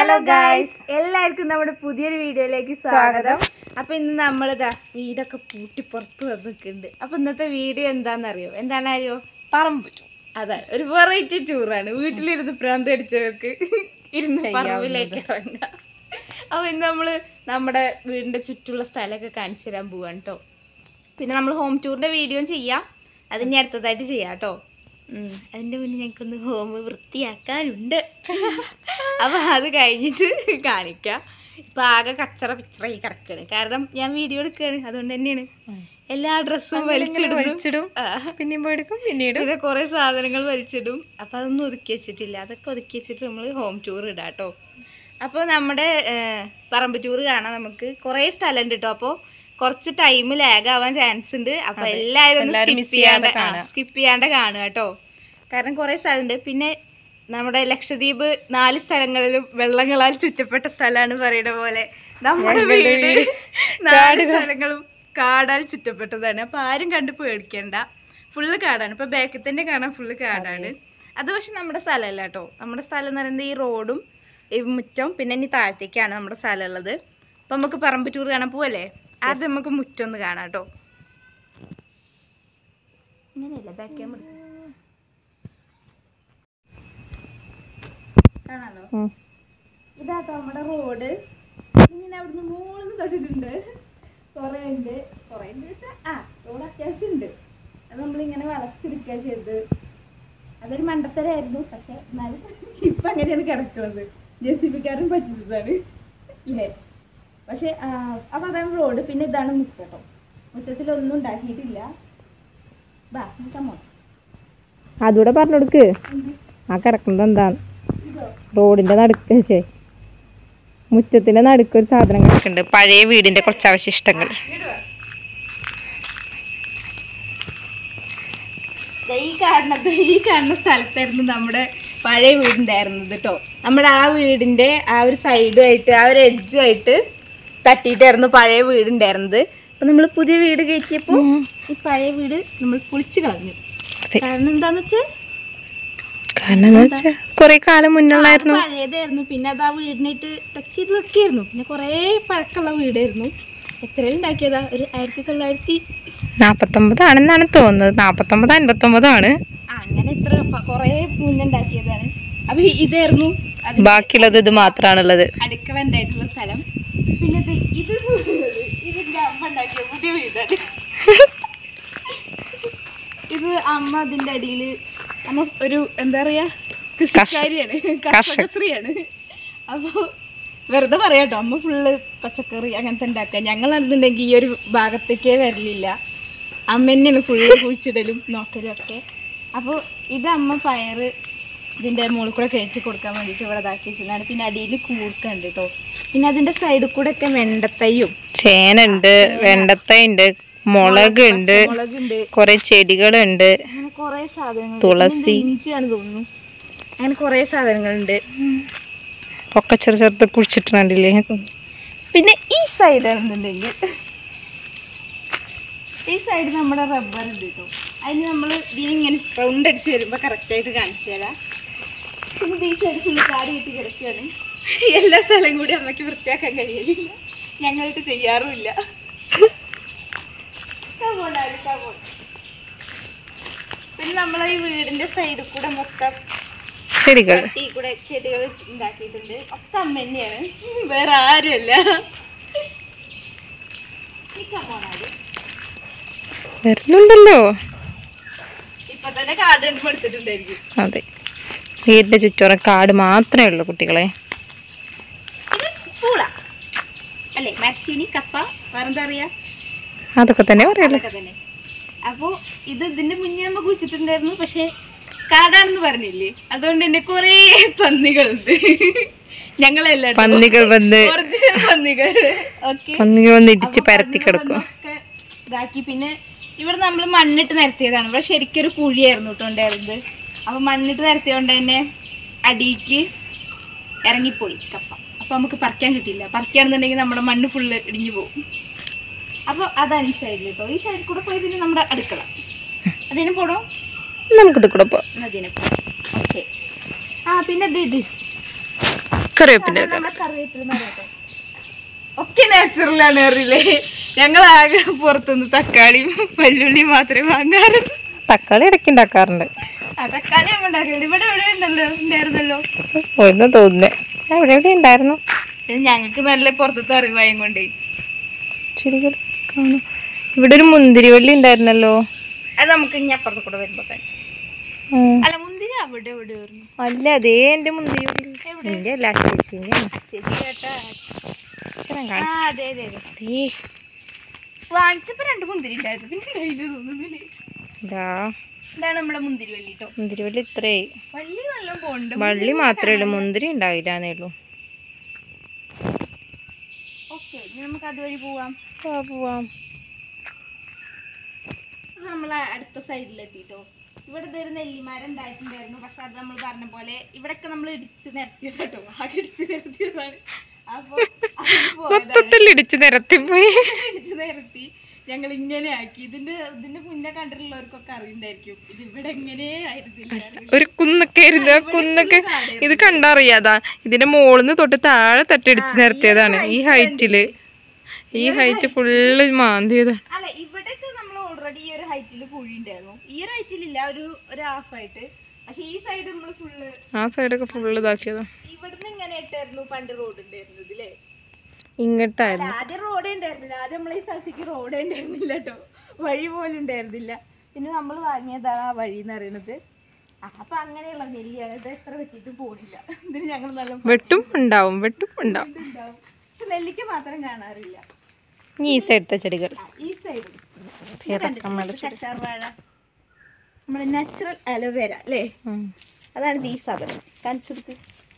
Hello guys എല്ലാവർക്കും നമ്മുടെ പുതിയൊരു വീഡിയോയിലേക്ക് സ്വാഗതം അപ്പൊ ഇന്ന് നമ്മൾ ഇതാ വീടൊക്കെ പൂട്ടി പുറത്ത് വന്നിട്ടുണ്ട് അപ്പൊ ഇന്നത്തെ വീഡിയോ എന്താണെന്നറിയോ എന്താണ് അറിയോ പറമ്പ് അതെ ഒരു വെറൈറ്റി ടൂറാണ് വീട്ടിലിരുന്ന് പ്രാന്ത് അടിച്ചവർക്ക് ഇരുന്ന് ചെയ്യാവുന്നത്. പറമ്പിലേക്ക് ഇറങ്ങാം അപ്പൊ ഇന്ന് നമ്മള് നമ്മുടെ വീടിന്റെ ചുറ്റുള്ള സ്ഥലമൊക്കെ കാണിച്ചു തരാൻ പോവാണ് കേട്ടോ പിന്നെ നമ്മൾ ഹോം ടൂറിന്റെ വീഡിയോയും ചെയ്യാം അതിന് അടുത്തതായിട്ട് ചെയ്യാം കേട്ടോ അതിന്റെ മുന്നേ ഞങ്ങൾക്കൊന്ന് ഹോം വൃത്തിയാക്കാനുണ്ട് അപ്പൊ അത് കഴിഞ്ഞിട്ട് കാണിക്കാം ഇപ്പൊ ആകെ കച്ചറ പിച്ചറായി കിടക്കാണ് കാരണം ഞാൻ വീഡിയോ എടുക്കാണ് അതുകൊണ്ട് തന്നെയാണ് എല്ലാ ഡ്രസ്സും വലിച്ചിടുന്നു വലിച്ചിടും ആ. പിന്നെയും പോയെടുക്കും പിന്നീട് പിന്നെ കുറെ സാധനങ്ങൾ വലിച്ചിടും അപ്പൊ അതൊന്നും ഒതുക്കി വെച്ചിട്ടില്ല അതൊക്കെ ഒതുക്കി വെച്ചിട്ട് നമ്മൾ ഹോം ടൂർ ഇടാം കേട്ടോ അപ്പോൾ നമ്മുടെ ഏർ, പറമ്പ് ടൂർ കാണാൻ നമുക്ക് കുറേ സ്ഥലം ഉണ്ട് കേട്ടോ അപ്പോൾ കുറച്ച് ടൈം ലാഗ് ആവാൻ ചാൻസ് ഉണ്ട് അപ്പൊ അതെ. എല്ലാവരും എല്ലാവരും സ്കിപ്പ് miss ചെയ്യാണ്ട് ചെയ്യാണ്ട് കാണുക. സ്കിപ്പ് ചെയ്യാണ്ട് കാണുക കേട്ടോ കാരണം കുറേ സ്ഥലമുണ്ട് പിന്നെ നമ്മുടെ ലക്ഷദ്വീപ് നാല് സ്ഥലങ്ങളിലും വെള്ളങ്ങളാൽ ചുറ്റപ്പെട്ട സ്ഥലമാണ് പറയുന്ന പോലെ നമ്മുടെ ഞങ്ങളുടെ വീട് വീട് നാല് കാടുകൾ. സ്ഥലങ്ങളും കാടാൽ ചുറ്റപ്പെട്ടതാണ് അപ്പൊ ആരും കണ്ട് പേടിക്കണ്ട ഫുള്ള് കാടാണ് ഇപ്പൊ ബാക്കിൽ തന്നെ കാണാൻ ഫുള്ള് കാടാണ് അത് പക്ഷെ നമ്മുടെ സ്ഥലമല്ല കേട്ടോ നമ്മുടെ സ്ഥലം എന്ന് പറയുന്നത് ഈ റോഡും ഈ മുറ്റം പിന്നെ ഇനി താഴത്തേക്കാണ് നമ്മുടെ സ്ഥലം ഉള്ളത് അപ്പൊ നമുക്ക് പറമ്പ് ടൂർ കാണാൻ പോവല്ലേ ആദ്യം നമുക്ക് മുറ്റം ഒന്ന് കാണാം കേട്ടോ ഇങ്ങനെയല്ല ബാക്ക് ക്യാമറ കാണാലോ ഇതാട്ടോ നമ്മുടെ റോഡ് ഇങ്ങനെ അവിടുന്ന് മുകളിൽ തൊട്ടിട്ടുണ്ട് കുറേ ഉണ്ട് കുറേ ഉണ്ട് വെച്ചാ ആ റോഡ് അത്യാവശ്യം ഉണ്ട് അത് നമ്മളിങ്ങനെ വളച്ചെടുക്കുക ചെയ്തത് അതൊരു മണ്ടത്തരായിരുന്നു പക്ഷെ എന്നാലും ഇപ്പൊ അങ്ങനെയാണ് കിടക്കുന്നത് ജെ സി ബിക്കാരൻ പറ്റിച്ചതാണ് ഇല്ലേ പക്ഷെ ആ, അപ്പൊ അതാണ് റോഡ് പിന്നെ ഇതാണ് മുറ്റട്ടോ മുറ്റത്തിലൊന്നും ഉണ്ടാക്കിയിട്ടില്ല ബാ കമ്മോ അതുകൂടെ പറഞ്ഞു കൊടുക്ക് ആ കിടക്കുന്നത് എന്താണ് റോഡിന്റെ നടുക്ക് ചേ മുറ്റത്തിന്റെ നടുക്ക് ഒരു സാധനം കിടക്കുന്നുണ്ട് പഴയ വീടിന്റെ കുറച്ച് അവശിഷ്ടങ്ങൾ ദേ ഈ കാണുന്ന ദേ ഈ കാണുന്ന സ്ഥലത്തായിരുന്നു നമ്മുടെ പഴയ വീടുണ്ടായിരുന്നത് കേട്ടോ നമ്മുടെ ആ വീടിന്റെ ആ ഒരു സൈഡുമായിട്ട് ആ ഒരു എഡ്ജുമായിട്ട് തട്ടിയിട്ടായിരുന്നു പഴയ വീടുണ്ടായിരുന്നത് അപ്പൊ നമ്മൾ പുതിയ വീട് കയറ്റിയപ്പോ ഈ പഴയ വീട് നമ്മൾ പൊളിച്ചു കളഞ്ഞു അതെ. കാരണം എന്താന്ന് വെച്ചാൽ കാരണം എന്ന് വെച്ചാ കൊറേ കാലം മുന്നുള്ളായിരുന്നു പഴയതായിരുന്നു പിന്നെ അത് ആ വീടിനായിട്ട് ടച്ച് ചെയ്ത് വെക്കായിരുന്നു പിന്നെ കുറേ പഴക്കമുള്ള വീടായിരുന്നു എത്രയും ഉണ്ടാക്കിയതാ ഒരു ആയിരത്തി തൊള്ളായിരത്തി നാപ്പത്തൊമ്പതാണെന്നാണ് തോന്നുന്നത് നാപ്പത്തൊമ്പത് അൻപത്തൊമ്പതാണ് ആ, അങ്ങനെ ഇത്ര പ- കുറേ മുന്നേ ഉണ്ടാക്കിയതാണ് അപ്പൊ ഇ- ഇതായിരുന്നു അത് ബാക്കിയുള്ളത് ഇത് മാത്രാണുള്ളത് അടുക്കള ഉണ്ടായിട്ടുള്ള സ്ഥലം പിന്നെ ദേ ഇത് ഇതിന്റെ അമ്മ ഉണ്ടാക്കിയ പുതിയ വീടാണ് ഇത് അമ്മ അതിന്റെ അടിയില് അമ്മ ഒരു എന്താ പറയാ കൃഷിക്കാരിയാണ് കർഷകശ്രീയാണ് അപ്പൊ വെറുതെ പറയാട്ടോ അമ്മ ഫുള്ള് പച്ചക്കറി അങ്ങനത്തെ ഉണ്ടാക്കുക ഞങ്ങൾ അതുണ്ടെങ്കിൽ ഈ ഒരു ഭാഗത്തേക്കേ വരലില്ല അമ്മ തന്നെയാണ് ഫുള്ള് കുഴിച്ചിടലും നോക്കലും ഒക്കെ അപ്പോൾ ഇത് അമ്മ പയറ് ഇതിന്റെ മുകളിൽ കൂടെ കയറ്റി കൊടുക്കാൻ വേണ്ടിയിട്ട് ഇവിടെ ഇതാക്കി വെച്ചതാണ് പിന്നെ അടിയിൽ കൂർക്കുണ്ട് കേട്ടോ പിന്നെ അതിന്റെ സൈഡിൽ കൂടെ ഒക്കെ വെണ്ടത്തൈയും ചേനുണ്ട് വെണ്ടത്തയുണ്ട് മുളകുണ്ട് മുളകുണ്ട് കൊറേ ചെടികളുണ്ട് അങ്ങനെ കുറേ സാധനങ്ങൾ തുളസി. ഇഞ്ചിയാണ് തോന്നുന്നു അങ്ങനെ കുറേ സാധനങ്ങളുണ്ട് ഒക്കെ ചെറു ചെറുത് കുഴിച്ചിട്ടുണ്ടില്ലേ പിന്നെ ഈ സൈഡ് ആണെന്നുണ്ടെങ്കിൽ ഈ സൈഡ് നമ്മുടെ റബ്ബർ ഉണ്ട് കേട്ടോ അതിന് നമ്മൾ ഇതിനിങ്ങനെ റൗണ്ട് അടിച്ച് വരുമ്പോൾ കറക്റ്റായിട്ട് കാണിച്ചു തരാം പിന്നെ ഈ സൈഡ് ഫുള്ള് കാട് കെട്ടി കിടക്കുകയാണ് എല്ലാ സ്ഥലം കൂടി അമ്മയ്ക്ക് വൃത്തിയാക്കാൻ കഴിയുന്നില്ല ഞങ്ങൾക്ക് ചെയ്യാറുമില്ല Come on, Ali, come on. പിന്നെ നമ്മളെ ഈ വീടിന്റെ സൈഡിൽ കൂടെ മൊത്തം ചെടികൾ ചട്ടി കൂടെ ചെടികൾ ഉണ്ടാക്കിയിട്ടുണ്ട് ഒക്കെ അമ്മ തന്നെയാണ് വേറെ ആരുമല്ല ഈ come on, ആലി. വരുന്നുണ്ടല്ലോ ഇപ്പൊ തന്നെ കാർഡ് കണ്ടു എടുത്തിട്ടുണ്ടായിരിക്കും അതെ വീടിന്റെ ചുറ്റോറം കാട് മാത്രമേ ഉള്ളൂ കുട്ടികളെ ഇത് പൂള അല്ലേ മരച്ചീനി കപ്പ വേറെന്താ അറിയാ അതൊക്കെ തന്നെ പറയുള്ളൂ അതൊക്കെ തന്നെ അപ്പോ ഇത് ഇതിന്റെ മുന്നേ നമ്മ കുഴിച്ചിട്ടുണ്ടായിരുന്നു പക്ഷെ കാടാണെന്ന് പറഞ്ഞില്ലേ അതുകൊണ്ട് തന്നെ കൊറേ പന്നികളുണ്ട് ഞങ്ങളെല്ലാം ട്ടോ. പന്നികൾ വന്ന് ഒറിജിനൽ പന്നികൾ ഓക്കെ പന്നികൾ വന്ന് ഇടിച്ച് പരത്തി കിടക്കും ഇതാക്കി പിന്നെ ഇവിടെ നമ്മൾ മണ്ണിട്ട് നിരത്തിയതാണ് ഇവിടെ ശരിക്കും ഒരു കുഴിയായിരുന്നു കേട്ടോ ഉണ്ടായിരുന്നത് അപ്പൊ മണ്ണിട്ട് നിരത്തിയോണ്ട് തന്നെ അടിക്ക് ഇറങ്ങിപ്പോയി കപ്പ അപ്പൊ നമുക്ക് പറിക്കാൻ കിട്ടിയില്ല പറിക്കാണെന്നുണ്ടെങ്കിൽ നമ്മുടെ മണ്ണ് ഫുള്ള് ഇടിഞ്ഞു പോകും അപ്പൊ അതാണ് ഈ സൈഡിൽ കേട്ടോ ഈ സൈഡിൽ കൂടെ പോയി പിന്നെ നമ്മുടെ അടുക്കള അതിന് പോണോ നമുക്കിത് കൂടെ പോവാം അതിനെ ഓക്കെ ആ പിന്നെ ഇത് ഇത് കറിവേപ്പിന്റെ ഇല. നമ്മുടെ കറിവേപ്പില എന്ന് പറയട്ടെ. ഒക്കെ നാച്ചുറലാണ് അറിയില്ലേ ഞങ്ങൾ ആകെ പുറത്തുനിന്ന് തക്കാളിയും വല്ലുള്ളിയും മാത്രമേ വാങ്ങാറുള്ളൂ തക്കാളി ഇടയ്ക്ക് ഉണ്ടാക്കാറുണ്ട് ആ തക്കാളി നമ്മൾ ഉണ്ടാക്കില്ല ഇവിടെ എവിടെ ഉണ്ടല്ലോ ഉണ്ടായിരുന്നല്ലോ ഒന്ന് തോന്നുന്നേ എവിടെ എവിടെ ഉണ്ടായിരുന്നു ഇത് ഞങ്ങൾക്ക് നല്ല പുറത്തത്തെ അറിവായും കൊണ്ടേ ചെടികൾ കാണും ഇവിടെ ഒരു മുന്തിരി വള്ളി ഉണ്ടായിരുന്നല്ലോ അത് നമുക്ക് ഇനി അപ്പുറത്ത് കൂടെ വരുമ്പോ കാണിച്ചു ഉം. അല്ല മുന്തിരി അവിടെ എവിടെ വരുന്നു അല്ല അതേ എന്റെ മുന്തിരി വള്ളി എന്റെ അല്ല ചേച്ചിന്റെയാണ്. ശരി കേട്ടാ പക്ഷെ ഞാൻ ആ കാണിച്ചു അതെ അതെ അതെ അതേ. വാങ്ങിച്ചപ്പോ രണ്ട് മുന്തിരി ഉണ്ടായിരുന്നു പിന്നെ കയ്യിൽ തോന്നുന്നില്ലേ ഇതാ ഇതാണ് നമ്മുടെ മുന്തിരി വള്ളി കേട്ടോ മുന്തിരി വള്ളി ഇത്രേ വള്ളി നല്ല പോണ്ട് വള്ളി മാത്രമേ ഉള്ളൂ മുന്തിരി ഉണ്ടാവില്ലാന്നേ ഉള്ളൂ ഓക്കെ നമുക്ക് അതുവഴി പോവാം ആ, പോവാം നമ്മൾ അടുത്ത സൈഡിലെത്തിട്ടോ ഇവിടെ ഒരു നെല്ലിമരം ഉണ്ടായിട്ടുണ്ടായിരുന്നു പക്ഷെ അത് നമ്മൾ പറഞ്ഞ പോലെ ഇവിടൊക്കെ നമ്മൾ ഇടിച്ച് നിരത്തിയത് കേട്ടോ ആകെ ഇടിച്ച് നിരത്തിയതാണ് അപ്പൊ അതിന് പോയതാണ് മൊത്തത്തിൽ ഇടിച്ച് നിരത്തിപ്പോയി ഇടിച്ച് നിരത്തി ഞങ്ങൾ ഇങ്ങനെ ആക്കി ഇതിന്റെ ഇതിന്റെ മുന്നേ കണ്ടിട്ടുള്ളവർക്കൊക്കെ അറിയണ്ടായിരിക്കും ഇത് ഇവിടെ എങ്ങനെ ആയിരുന്നില്ല ഒരു കുന്നൊക്കെ ആയിരുന്നു ആ കുന്നൊക്കെ ഇത് കണ്ടറിയാതാ ഇതിന്റെ മുകളിൽ തൊട്ട് താഴെ തട്ടിടിച്ച് നിരത്തിയതാണ് ഈ ഹൈറ്റില് ഈ ഹൈറ്റ് ഫുള്ള് മാന്തിയത് അല്ല ഇവിടെയൊക്കെ നമ്മൾ ഓൾറെഡി ഈ ഒരു ഹൈറ്റിൽ കുഴി ഉണ്ടായിരുന്നു ഈ ഒരു ഹൈറ്റിലില്ല ഒരു ഒരു ഹാഫ് ആയിട്ട് പക്ഷെ ഈ സൈഡ് നമ്മൾ ഫുള്ള് ആ സൈഡൊക്കെ ഫുള്ള് ഇതാക്കിയതാ ഇവിടുന്ന് ഇങ്ങനെ ഇട്ടായിരുന്നു പണ്ട് റോഡ് ഉണ്ടായിരുന്നത് അല്ലേ ഇങ്ങോട്ടായിരുന്നു ആദ്യം റോഡേ ഉണ്ടായിരുന്നില്ല ആദ്യം നമ്മളെ ഈ സ്ഥലത്തേക്ക് റോഡേ ഉണ്ടായിരുന്നില്ല കേട്ടോ വഴി പോലും ഉണ്ടായിരുന്നില്ല പിന്നെ നമ്മൾ വാങ്ങിയതാണ് ആ വഴി എന്ന് പറയുന്നത് ആ, അപ്പൊ അങ്ങനെയുള്ള നെല്ലി അത് എത്ര വെച്ചിട്ട് പോണില്ല ഇതിന് ഞങ്ങൾ നല്ല വെട്ടും ഉണ്ടാവും വെട്ടും ഉണ്ടാവും ഉണ്ടാവും പക്ഷെ നെല്ലിക്ക മാത്രം കാണാറില്ല ഇനി ഈ സൈഡത്തെ ചെടികൾ ആ, ഈ സൈഡ് ഇറക്കമ്മയുടെ ചെടി കറ്റാർ വാഴ നമ്മുടെ നാച്ചുറൽ അലോവേര അല്ലേ ഉം. അതാണ് ഈ സാധനം കാണിച്ചു കൊടുത്ത്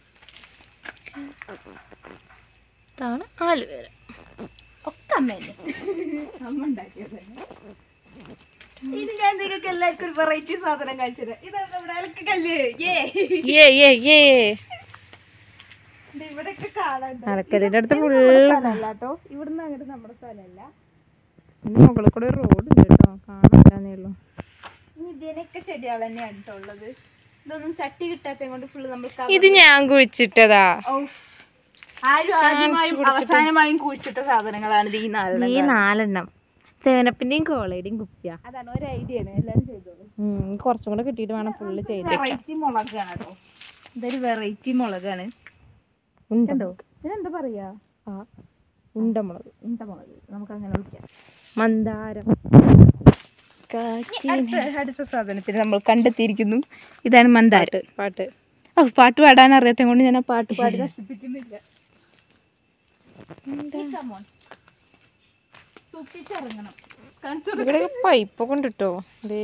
ഇതാണ് ആലുവേര ഒക്കെ അമ്മയല്ലേ അമ്മ ഉണ്ടാക്കിയത് തന്നെ. ഇത് ഞാൻ നിങ്ങൾക്ക് എല്ലാവർക്കും ഒരു വെറൈറ്റി സാധനം കാണിച്ചത് ഇതാണ് നമ്മുടെ അലക്ക് കല്ല് ഏ ഏ ഏ ഏ ഇത് ഇവിടെയൊക്കെ കാണാണ്ട് അലക്കലിന്റെ അടുത്ത് ഫുള്ള് സ്ഥലമല്ല കേട്ടോ ഇവിടുന്ന് അങ്ങോട്ട് നമ്മുടെ സ്ഥലമല്ല മുകളിൽ കൂടെ ഒരു റോഡ് ഉണ്ട് കേട്ടോ കാണാനേ ഉള്ളൂ ഇനി ഇതിനൊക്കെ ചെടികൾ തന്നെയാണ് കേട്ടോ ഉള്ളത് ഇതൊന്നും ചട്ടി കിട്ടാത്തത് കൊണ്ട് ഫുള്ള് നമ്മൾ cover ഇത് ഞാൻ കുഴിച്ചിട്ടതാ ഔഫ്. ആരും ആദ്യമായും അവസാനമായും കുഴിച്ചിട്ട സാധനങ്ങളാണ് ഇത് ഈ നാലെണ്ണം ഈ നാലെണ്ണം സേനപ്പിന്റെയും കോളയുടെയും കുപ്പിയാ അതാണ് ഒരു ഐഡിയ ആണ് എല്ലാവരും ചെയ്തോളൂ ഉം, കുറച്ചും കൂടെ കിട്ടിയിട്ട് വേണം ഫുള്ള് ചെയ്ത് വെറൈറ്റി മുളകാണ് കേട്ടോ ഇതൊരു വെറൈറ്റി മുളകാണ് ഉണ്ടോ ഇതിനെന്താ പറയാ ആ ഉണ്ടമുളക് ഇന്ത മുളക് നമുക്ക് അങ്ങനെ വിളിക്കാം മന്ദാരം അടുത്ത അടുത്ത സാധനത്തിന് നമ്മൾ കണ്ടെത്തിയിരിക്കുന്നു ഇതാണ് മന്ദാരം പാട്ട് ഓ പാട്ട് പാടാൻ അറിയാത്ത കൊണ്ട് ഞാൻ ആ പാട്ട് പാടി നശിപ്പിക്കുന്നില്ല സൂക്ഷിച്ചിറങ്ങണം കാണിച്ചു കൊടുക്ക്. ഇവിടെ പൈപ്പ് കൊണ്ടിട്ടോ ദേ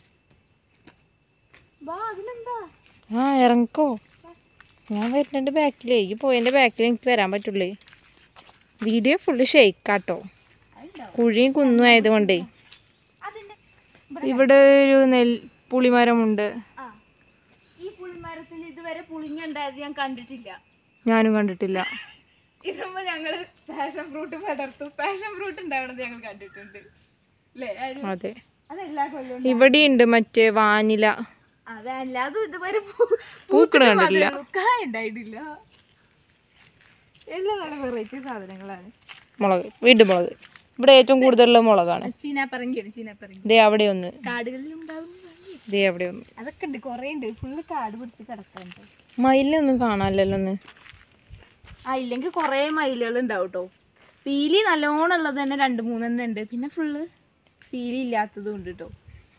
വാ അതിനെന്താ ആ ഇറങ്ങിക്കോ ഞാൻ വരുന്നുണ്ട് ബാക്കിലേ ഈ പോയതിൻ്റെ ബാക്കിൽ എനിക്ക് വരാൻ പറ്റുള്ളേ വീഡിയോ ഫുള്ള് ഷെയ്ക്കാട്ടോ അതുണ്ടാവും കുഴിയും കുന്നും ആയതുകൊണ്ടേ അതിന്റെ ഇവിടെ ഒരു നെൽ പുളിമരമുണ്ട് ആ ഈ പുളിമരത്തിൽ ഇതുവരെ പുളിങ്ങ ഉണ്ടായത് ഞാൻ കണ്ടിട്ടില്ല ഞാനും കണ്ടിട്ടില്ല ഇതുമ്പോ ഞങ്ങള് പാഷൻ ഫ്രൂട്ട് പടർത്തു പാഷൻ ഫ്രൂട്ട് ഉണ്ടാവണത് ഞങ്ങൾ കണ്ടിട്ടുണ്ട് അല്ലേ അതില് അതെ അതെല്ലാ കൊല്ലവും ഇവിടെയുണ്ട് മറ്റേ വാനില അതല്ല അതും ഇതുവരെ പൂ- പൂക്കണ പൂത്തിട്ട് കണ്ടിട്ടില്ല. മാത്രമേ ഉള്ളൂ. കായ ഉണ്ടായിട്ടില്ല എല്ലാം നല്ല വെറൈറ്റി സാധനങ്ങളാണ് മുളക് വീണ്ടും മുളക് ഇവിടെ ഏറ്റവും കൂടുതലുള്ള മുളകാണ് ചീനാപ്പറങ്കിയാണ് ചീനാപ്പറങ്കി ദേ അവിടെ ഒന്ന് കാടുകളിൽ ഉണ്ടാവുന്നതാണ് ദേ അവിടെ ഒന്ന് അതൊക്കെ ഉണ്ട് കുറേ ഉണ്ട് ഫുള്ള് കാട് പിടിച്ച് കിടക്കാനുണ്ട് മയിലൊന്നും കാണാനില്ലല്ലോ ഒന്ന് ആ ഇല്ലെങ്കിൽ കുറേ മയിലുകൾ ഉണ്ടാവും കേട്ടോ പീലി നല്ലോണം ഉള്ളത് തന്നെ രണ്ട് മൂന്നെണ്ണം ഉണ്ട് പിന്നെ ഫുള്ള് പീലി ഇല്ലാത്തതും ഉണ്ട് കേട്ടോ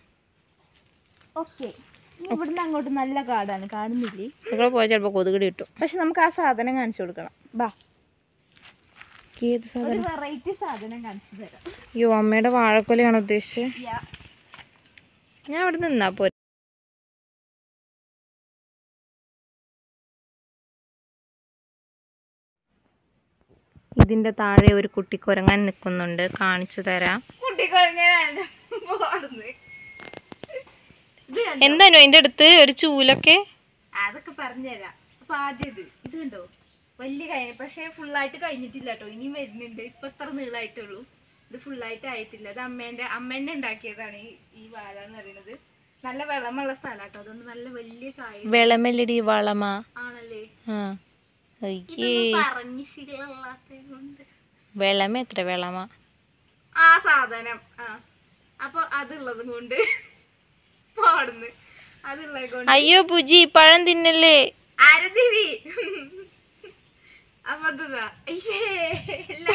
ഓക്കെ ഇവിടുന്ന് അങ്ങോട്ട് നല്ല കാടാണ് കാണുന്നില്ലേ ഇവിടെ പോയാൽ ചിലപ്പോൾ കൊതുകടി കിട്ടും പക്ഷെ നമുക്ക് ആ സാധനം കാണിച്ചു കൊടുക്കണം ബാ ഏത് ഒരു സാധനം വെറൈറ്റി സാധനം കാണിച്ചു തരാം അയ്യോ അമ്മയുടെ വാഴക്കൊലയാണോ ഉദ്ദേശിച്ചത് യാ. ഞാൻ അവിടെ നിന്നാ പോരെ ഇതിന്റെ താഴെ ഒരു കുട്ടി കുരങ്ങാൻ നിൽക്കുന്നുണ്ട് കാണിച്ചു തരാം കുട്ടിക്കൊരങ്ങനാണ് പോടുന്നത് ഇത് കണ്ടോ? എന്താണോ അതിന്റെ അടുത്ത് ഒരു ചൂലൊക്കെ അതൊക്കെ പറഞ്ഞുതരാം അപ്പൊ ആദ്യം ഇത് ഇത് കണ്ടോ വലിയ കഴിഞ്ഞ പക്ഷെ ഫുള്ളായിട്ട് കഴിഞ്ഞിട്ടില്ല കേട്ടോ ഇനിയും വരുന്നുണ്ട് ഇപ്പൊ എത്ര നീളായിട്ടുള്ളൂ ഇത് ഫുള്ളായിട്ട് ആയിട്ടില്ല ഇത് അമ്മേന്റെ അമ്മേനെ ഉണ്ടാക്കിയതാണ് ഈ ഈ വാഴ എന്ന് പറയുന്നത് നല്ല വെള്ളമുള്ള സ്ഥലം കേട്ടോ അതുകൊണ്ട് നല്ല വലിയ കായ വിളമല്ലടി വളമ ആണല്ലേ ആ അയ്യേ പറഞ്ഞ് ശീലമില്ലാത്തത് കൊണ്ട് വെള്ളമ എത്ര വെള്ളമ ആ സാധനം ആ അപ്പൊ അതുള്ളത് കൊണ്ട് പാടുന്നു അതുള്ളത് കൊണ്ട് അയ്യോ പുജി പഴം തിന്നല്ലേ ആരദേവി അപ്പൊ അതുതാ അയ്യേ എല്ലാം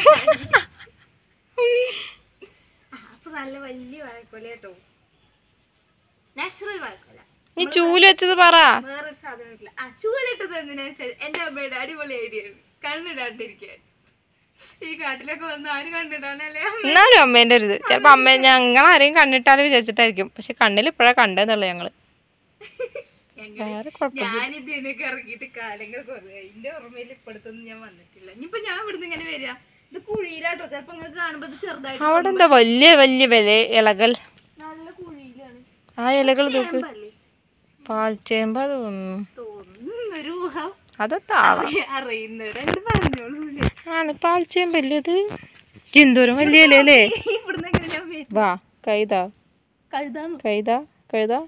ആ, അപ്പൊ നല്ല വലിയ വാഴക്കൊല കേട്ടോ നാച്ചുറൽ വാഴക്കൊല നീ ചൂല് വെച്ചത് പറ വേറൊരു സാധനം ഇല്ല ആ ചൂലിട്ടത് എന്തിനാ വെച്ചാൽ എന്റെ അമ്മയുടെ അടിപൊളി ഐഡിയ ആണ് കണ്ണിടാണ്ടിരിക്കാൻ ഈ കാട്ടിലൊക്കെ വന്ന് ആരും കണ്ണിടാനല്ലേ അമ്മ എന്നാലും അമ്മേന്റെ ഒരു ഇത് ചിലപ്പോ അമ്മ ഞങ്ങൾ ആരെയും കണ്ടിട്ടാലും വിചാരിച്ചിട്ടായിരിക്കും പക്ഷെ കണ്ണിൽ ഇപ്പഴാ കണ്ടെന്നുള്ളു ഞങ്ങള് ഞങ്ങൾ വേറെ കുഴപ്പമില്ല ഞാനിത് ഇതിനൊക്കെ ഇറങ്ങിയിട്ട് കാലങ്ങൾ കുറേ എന്റെ ഓർമ്മയിൽ ഇപ്പടുത്തൊന്നും ഞാൻ വന്നിട്ടില്ല ഇനിയിപ്പൊ ഞാൻ ഇവിടുന്ന് ഇങ്ങനെ വരിക ഇത് കുഴിയിലാട്ടോ ചിലപ്പോ നിങ്ങൾക്ക് കാണുമ്പോ ഇത് ചെറുതായിട്ട് അവിടെ എന്താ വലിയ വലിയ വില ഇലകൾ നല്ല കുഴിയിലാണ് ആ ഇലകൾ നോക്ക് ചേമ്പല്ലേ? പാൽച്ചേമ്പ തോന്നുന്നു തോന്നുന്നു ഒരു ഊഹം അതൊത്താളാ അറിയുന്നവരെന്ത് പറഞ്ഞോളൂ ആണ് പാൽച്ചേമ്പല്ലേ ഇത് എന്തോരം വലിയ ഇലയല്ലേ ഇവിടുന്ന് എങ്ങനെ ഞാൻ വരും വാ കൈതാ കഴുതാന്ന് കൈതാ കഴുതാ